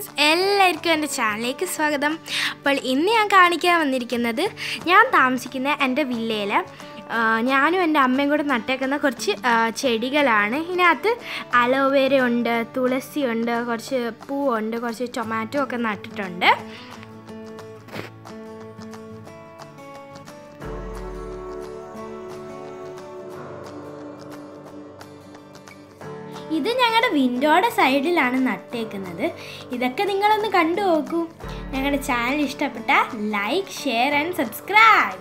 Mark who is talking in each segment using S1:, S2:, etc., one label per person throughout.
S1: friends എല്ലാവർക്കും എൻ്റെ ചാനലിലേക്ക് സ്വാഗതം അപ്പോൾ ഇന്ന് ഞാൻ കാണിക്കാൻ വന്നിരിക്കുന്നത് ഞാൻ താമസിക്കുന്ന എൻ്റെ വില്ലയിൽ ഞാനും എൻ്റെ അമ്മയും കൂടെ നട്ടേക്കുന്ന കുറച്ച് ആ, ചെടികളാണ് ഇതിനകത്ത് അലോവേര ഉണ്ട് തുളസി ഉണ്ട് കുറച്ച് പൂവുണ്ട് കുറച്ച് ടൊമാറ്റോ ഒക്കെ നട്ടിട്ടുണ്ട് ഇത് ഞങ്ങളുടെ വിൻഡോയുടെ സൈഡിലാണ് നട്ടേക്കുന്നത് ഇതൊക്കെ നിങ്ങളൊന്ന് കണ്ടു നോക്കൂ ഞങ്ങളുടെ ചാനൽ ഇഷ്ടപ്പെട്ട ലൈക്ക് ഷെയർ ആൻഡ് സബ്സ്ക്രൈബ്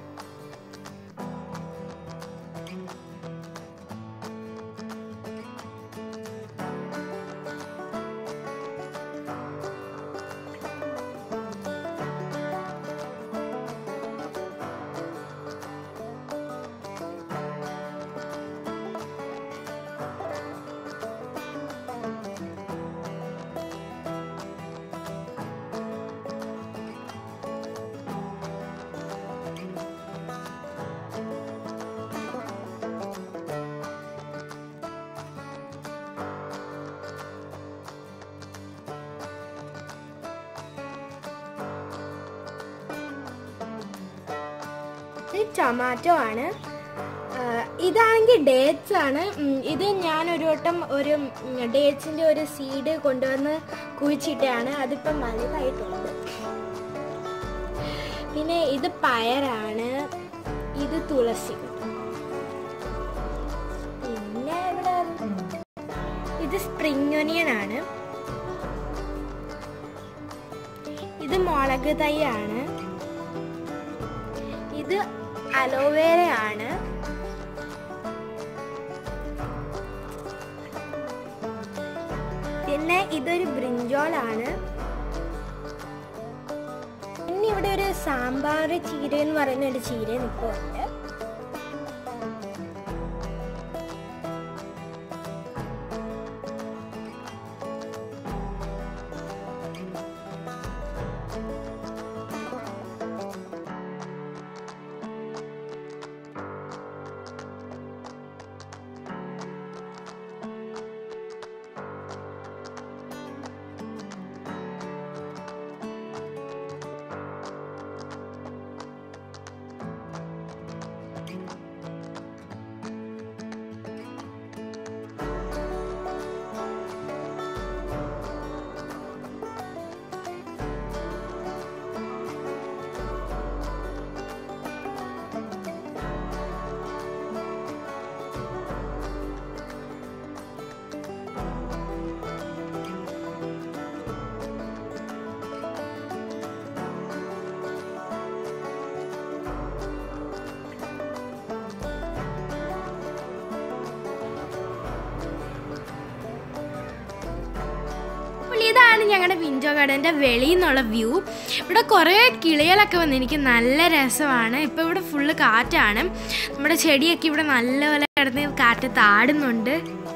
S1: ഇത് ടൊമാറ്റോ ആണ് ആ, ഇതാണെങ്കിൽ ഡേറ്റ്സ് ആണ് ഉം, ഇത് ഞാൻ ഒരു വട്ടം ഒരു ഡേറ്റ്സിന്റെ ഒരു സീഡ് കൊണ്ടുവന്ന് കുഴിച്ചിട്ടാണ് അതിപ്പം വലുതായിട്ടുണ്ട് പിന്നെ ഇത് പയറാണ് ഇത് തുളസി പിന്നെ ഇവിടെ ഇത് സ്പ്രിംഗ് ഒനിയൻ ആണ് ഇത് മുളക് തൈയാണ് ഇത് അലോവേര ആണ് പിന്നെ ഇതൊരു ബ്രിഞ്ചോൾ ആണ് പിന്നെ ഇവിടെ ഒരു സാമ്പാർ ചീര എന്ന് പറയുന്ന ഒരു ചീര നിൽപ്പുണ്ട് അപ്പോൾ ഇതാണ് ഞങ്ങളുടെ വിൻഡോ ഗാർഡൻ്റെ വെളിയിൽ നിന്നുള്ള വ്യൂ ഇവിടെ കുറേ കിളികളൊക്കെ വന്ന് എനിക്ക് നല്ല രസമാണ് ഇപ്പോൾ ഇവിടെ ഫുള്ള് കാറ്റാണ് നമ്മുടെ ചെടിയൊക്കെ ഇവിടെ നല്ലപോലെ കിടന്ന് കാറ്റ് താടുന്നുണ്ട്